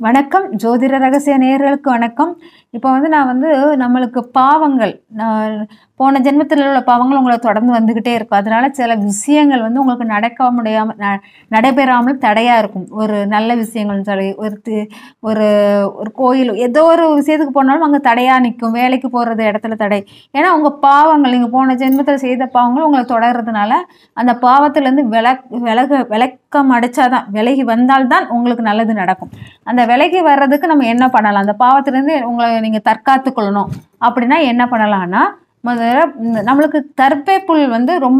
வணக்கம் ஜோதிட ரகசிய நேயர்களுக்கு வணக்கம் இப்போ வந்து நான் வந்து நம்மளுக்கு பாவங்கள் நான் போன ஜென்மத்தில் உள்ள பாவங்கள் உங்களை தொடர்ந்து வந்துக்கிட்டே இருக்கும் அதனால சில விஷயங்கள் வந்து உங்களுக்கு நடக்க முடியாமல் ந நடைபெறாமல் தடையாக இருக்கும் ஒரு நல்ல விஷயங்கள் சரி ஒரு தி- ஒரு ஒரு கோயில் ஏதோ ஒரு விஷயத்துக்கு போனாலும் அங்கே தடையாக நிற்கும் வேலைக்கு போகிறது இடத்துல தடை ஏன்னா உங்கள் பாவங்கள் நீங்கள் போன ஜென்மத்தில் செய்த பாவங்கள் உங்களை தொடர்றதுனால அந்த பாவத்திலேருந்து விலக் விலக விளக்கம் அடைச்சாதான் விலகி வந்தால்தான் உங்களுக்கு நல்லது நடக்கும் அந்த விலகி வர்றதுக்கு நம்ம என்ன பண்ணலாம் அந்த பாவத்திலேருந்து உங்களை நீங்கள் தற்காத்து கொள்ளணும் அப்படின்னா என்ன பண்ணலாம்னா முதல்ல இந்த நம்மளுக்கு தர்பை புல் வந்து ரொம்ப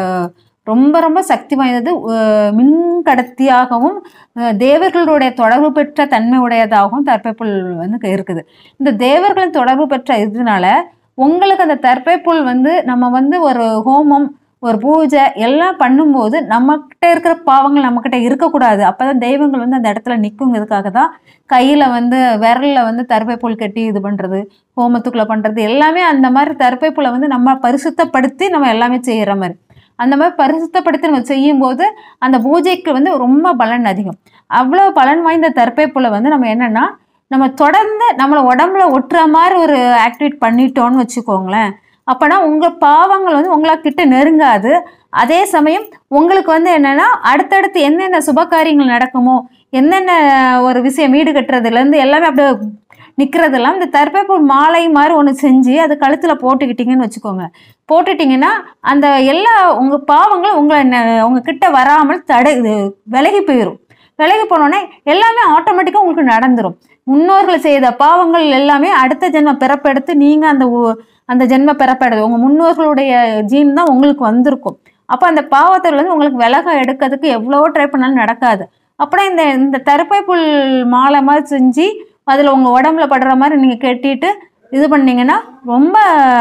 ரொம்ப ரொம்ப சக்தி வாய்ந்தது அஹ் மின் கடத்தியாகவும் அஹ் தேவர்களுடைய தொடர்பு பெற்ற தன்மை உடையதாகவும் தர்பை புல் வந்து இருக்குது இந்த தேவர்களின் தொடர்பு பெற்ற இதனால உங்களுக்கு அந்த தர்பை புல் வந்து நம்ம வந்து ஒரு ஹோமம் ஒரு பூஜை எல்லாம் பண்ணும்போது நம்மக்கிட்ட இருக்கிற பாவங்கள் நம்மக்கிட்ட இருக்கக்கூடாது அப்போ தான் தெய்வங்கள் வந்து அந்த இடத்துல நிற்குங்கிறதுக்காக தான் கையில் வந்து விரலில் வந்து தர்பை புல் கட்டி இது பண்ணுறது ஹோமத்துக்குள்ளே பண்ணுறது எல்லாமே அந்த மாதிரி தர்பை புல்லை வந்து நம்ம பரிசுத்தப்படுத்தி நம்ம எல்லாமே செய்கிற மாதிரி அந்த மாதிரி பரிசுத்தப்படுத்தி நம்ம செய்யும்போது அந்த பூஜைக்கு வந்து ரொம்ப பலன் அதிகம் அவ்வளோ பலன் வாய்ந்த தர்பை புல்லை வந்து நம்ம என்னென்னா நம்ம தொடர்ந்து நம்மளை உடம்புல ஒட்டுற மாதிரி ஒரு ஆக்டிவேட் பண்ணிட்டோம்னு வச்சுக்கோங்களேன் அப்போனா உங்கள் பாவங்கள் வந்து உங்களை கிட்ட நெருங்காது அதே சமயம் உங்களுக்கு வந்து என்னென்னா அடுத்தடுத்து என்னென்ன சுப காரியங்கள் நடக்குமோ என்னென்ன ஒரு விஷயம் வீடு கட்டுறதுலேருந்து எல்லாமே அப்படியே நிற்கிறதெல்லாம் இந்த தர்பைப்பூர் மாலை மாதிரி ஒன்று செஞ்சு அது கழுத்தில் போட்டுக்கிட்டீங்கன்னு வச்சுக்கோங்க போட்டுட்டிங்கன்னா அந்த எல்லா உங்கள் பாவங்களும் உங்களை ந- உங்க கிட்ட வராமல் தடை இது விலகி போயிடும் விலகி போனோடனே எல்லாமே ஆட்டோமேட்டிக்காக உங்களுக்கு நடந்துடும் முன்னோர்கள் செய்த பாவங்கள் எல்லாமே அடுத்த ஜென்ம பிறப்பெடுத்து நீங்கள் அந்த ஊ- அந்த ஜென்ம பிறப்பெடுது உங்கள் முன்னோர்களுடைய ஜீன் தான் உங்களுக்கு வந்திருக்கும் அப்போ அந்த பாவத்திலேருந்து உங்களுக்கு விலக எடுக்கிறதுக்கு எவ்வளவோ ட்ரை பண்ணாலும் நடக்காது அப்புறம் இந்த இந்த தருப்பை புல் மாலை மாதிரி செஞ்சு அதில் உங்கள் உடம்புல படுற மாதிரி நீங்கள் கட்டிட்டு இது பண்ணீங்கன்னா ரொம்ப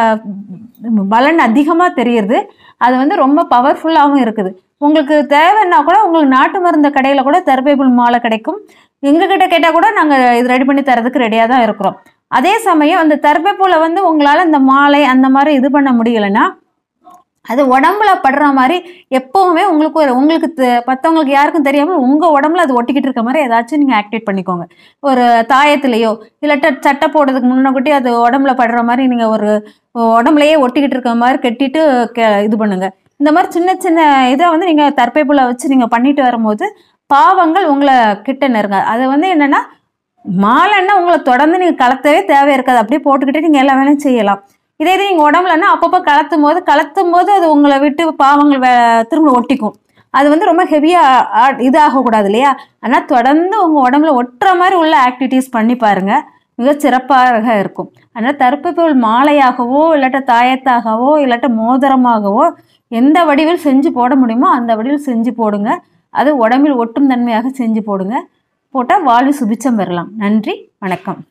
பலன் அதிகமாக தெரியுது அது வந்து ரொம்ப பவர்ஃபுல்லாகவும் இருக்குது உங்களுக்கு தேவைன்னா கூட உங்களுக்கு நாட்டு மருந்து கடையில் கூட தருப்பை புல் மாலை கிடைக்கும் எங்ககிட்ட கேட்டால் கூட நாங்கள் இது ரெடி பண்ணி தரதுக்கு ரெடியாக தான் இருக்கிறோம் அதே சமயம் அந்த தருப்பை பூலை வந்து உங்களால் இந்த மாலை அந்த மாதிரி இது பண்ண முடியலைன்னா அது உடம்புல படுற மாதிரி எப்பவுமே உங்களுக்கு ஒரு உங்களுக்கு தெ- மத்தவங்களுக்கு யாருக்கும் தெரியாமல் உங்கள் உடம்புல அது ஒட்டிக்கிட்டு இருக்க மாதிரி ஏதாச்சும் நீங்கள் ஆக்டிவேட் பண்ணிக்கோங்க ஒரு தாயத்துலேயோ இல்லாட்ட சட்டை போடுறதுக்கு முன்னக்கூட்டி அது உடம்புல படுற மாதிரி நீங்கள் ஒரு உடம்புலையே ஒட்டிக்கிட்டு இருக்க மாதிரி கட்டிட்டு கே- இது பண்ணுங்க இந்த மாதிரி சின்ன சின்ன இதை வந்து நீங்கள் தற்பைப்புல வச்சு நீங்கள் பண்ணிட்டு வரும்போது பாவங்கள் உங்களை கிட்ட நெருங்க அது வந்து என்னென்னா மாலைன்னா உங்களை தொடர்ந்து நீங்கள் கலத்தவே தேவை இருக்காது அப்படியே போட்டுக்கிட்டே நீங்கள் எல்லா வேலையும் செய்யலாம் இதே இது நீங்கள் உடம்புலன்னா அப்பப்போ கலத்தும் போது கலத்தும் போது அது உங்களை விட்டு பாவங்கள் வே- திரும்ப ஒட்டிக்கும் அது வந்து ரொம்ப ஹெவியாக இது ஆகக்கூடாது இல்லையா ஆனால் தொடர்ந்து உங்கள் உடம்புல ஒட்டுற மாதிரி உள்ள ஆக்டிவிட்டீஸ் பண்ணி பாருங்க மிக சிறப்பாக இருக்கும் அதனால் தருப்புப்போல் மாலையாகவோ இல்லாட்ட தாயத்தாகவோ இல்லாட்ட மோதிரமாகவோ எந்த வடிவில் செஞ்சு போட முடியுமோ அந்த வடிவில் செஞ்சு போடுங்க அது உடம்பில் ஒட்டும் தன்மையாக செஞ்சு போடுங்க போட்டால் வாழ்வு சுபிச்சம் பெறலாம் நன்றி வணக்கம்